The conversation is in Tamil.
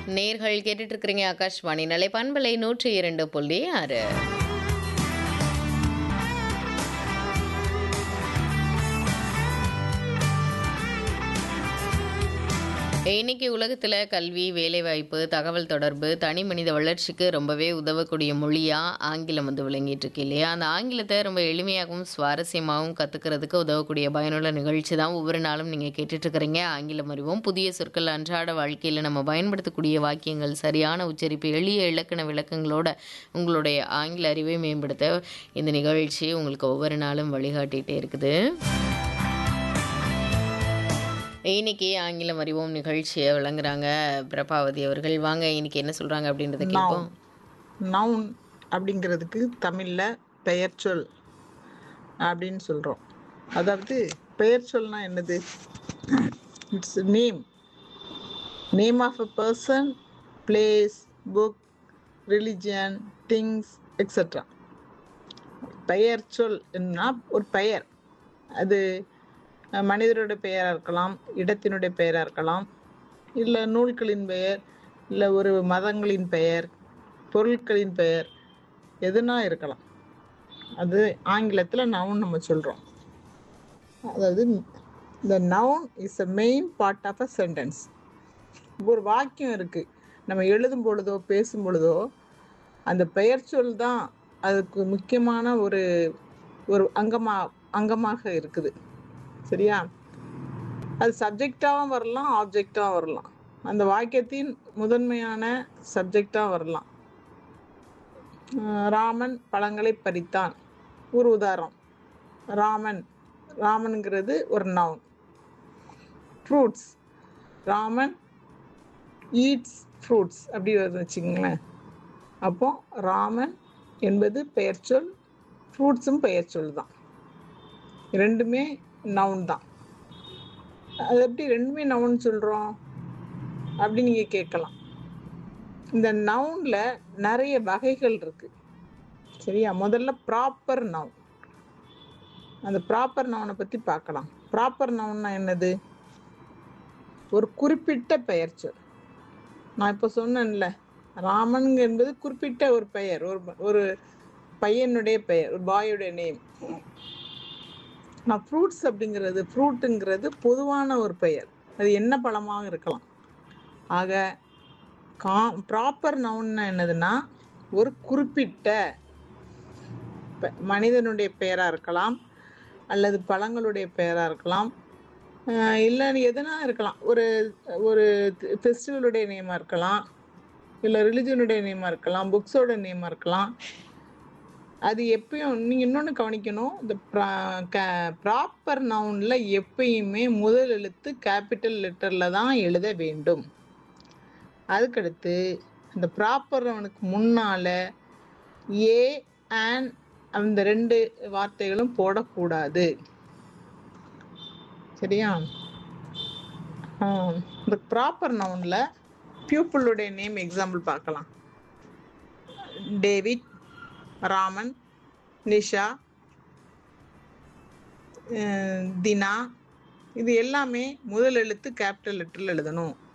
நேர்கள் கேட்டுட்டு இருக்கிறீங்க ஆகாஷ்வாணி நிலை பண்பலை நூற்றி இரண்டு புள்ளி ஆறு இன்னைக்கு உலகத்தில் கல்வி வேலைவாய்ப்பு தகவல் தொடர்பு தனி மனித வளர்ச்சிக்கு ரொம்பவே உதவக்கூடிய மொழியாக ஆங்கிலம் வந்து விளங்கிட்டு இருக்கு இல்லையா அந்த ஆங்கிலத்தை ரொம்ப எளிமையாகவும் சுவாரஸ்யமாகவும் கற்றுக்கிறதுக்கு உதவக்கூடிய பயனுள்ள நிகழ்ச்சி தான் ஒவ்வொரு நாளும் நீங்கள் கேட்டுட்ருக்கிறீங்க ஆங்கிலம் அறிவோம் புதிய சொற்கள் அன்றாட வாழ்க்கையில் நம்ம பயன்படுத்தக்கூடிய வாக்கியங்கள் சரியான உச்சரிப்பு எளிய இலக்கண விளக்கங்களோட உங்களுடைய ஆங்கில அறிவை மேம்படுத்த இந்த நிகழ்ச்சி உங்களுக்கு ஒவ்வொரு நாளும் வழிகாட்டிகிட்டே இருக்குது இன்னைக்கு ஆங்கிலம் அறிவோம் நிகழ்ச்சியை வழங்குறாங்க பிரபாவதி அவர்கள் வாங்க இன்னைக்கு என்ன சொல்றாங்க அப்படின்றத கேட்போம் நவுன் அப்படிங்கிறதுக்கு தமிழில் பெயர் சொல் அப்படின்னு சொல்கிறோம் அதாவது பெயர் சொல்னா என்னது it's name name of a person place book religion things extra பெயர் சொல் என்ன ஒரு பெயர் அது அஹ், மனிதரோட பெயராக இருக்கலாம் இடத்தினுடைய பெயராக இருக்கலாம் இல்லை நூல்களின் பெயர் இல்லை ஒரு மதங்களின் பெயர் பொருட்களின் பெயர் எதுனா இருக்கலாம் அது ஆங்கிலத்தில் நவுன் நம்ம சொல்கிறோம் அதாவது இந்த noun is a main part of a sentence ஒரு வாக்கியம் இருக்குது நம்ம எழுதும் பொழுதோ பேசும் பொழுதோ அந்த பெயர் சொல் தான் அதுக்கு முக்கியமான ஒரு ஒரு அங்கமா அங்கமாக இருக்குது சரியா அது சப்ஜெக்டாகவும் வரலாம் ஆப்ஜெக்டாகவும் வரலாம் அந்த வாக்கியத்தின் முதன்மையான சப்ஜெக்டாக வரலாம் அஹ் ராமன் பழங்களை பறித்தான் ஒரு உதாரணம் ராமன் ராமனுங்கிறது ஒரு noun fruits Raman eats fruits அப்படி வருது வச்சுங்களேன் அப்போ ராமன் என்பது பெயர்ச்சொல் ஃப்ரூட்ஸும் பெயர்ச்சொல் தான் ரெண்டுமே நவுன் தான் அது எப்படி ரெண்டுமே நவுன் சொல்கிறோம் அப்படி நீங்கள் கேட்கலாம் இந்த நவுனில் நிறைய வகைகள் இருக்குது சரியா முதல்ல ப்ராப்பர் நவுன் அந்த ப்ராப்பர் நவுனை பற்றி பார்க்கலாம் ப்ராப்பர் நவுன்னா என்னது ஒரு குறிப்பிட்ட பெயர் சொல் நான் இப்போ சொன்னேன்ல ராமன் என்பது குறிப்பிட்ட ஒரு பெயர் ஒரு ஒரு பையனுடைய பெயர் ஒரு பாயுடைய நேம் நான் ஃப்ரூட்ஸ் அப்படிங்கிறது ஃப்ரூட்டுங்கிறது பொதுவான ஒரு பெயர் அது என்ன பழமாக இருக்கலாம் ஆக கா ப்ராப்பர் நவுன்னா என்னதுன்னா ஒரு குறிப்பிட்ட பெ- மனிதனுடைய பெயராக இருக்கலாம் அல்லது பழங்களுடைய பெயராக இருக்கலாம் அஹ் இல்லை எதுனா இருக்கலாம் ஒரு ஒரு ஃபெஸ்டிவலுடைய நேமாக இருக்கலாம் இல்லை ரிலிஜனுடைய நேமாக இருக்கலாம் புக்ஸோட நேமாக இருக்கலாம் அது எப்பயும் நீங்கள் இன்னொன்று கவனிக்கணும் இந்த ப்ராப்பர் நவுனில் எப்பயுமே முதல் எழுத்து கேபிட்டல் லெட்டரில் தான் எழுத வேண்டும் அதுக்கடுத்து அந்த ப்ராப்பர் நவுனுக்கு முன்னால் ஏ அண்ட் அந்த ரெண்டு வார்த்தைகளும் போடக்கூடாது சரியா ஆம், இந்த ப்ராப்பர் நவுனில் பியூப்பிளுடைய நேம் எக்ஸாம்பிள் பார்க்கலாம் டேவிட் ராமன் நிஷா அஹ் தினா இது எல்லாமே முதல் எழுத்து கேபிட்டல் லெட்டரில் எழுதணும்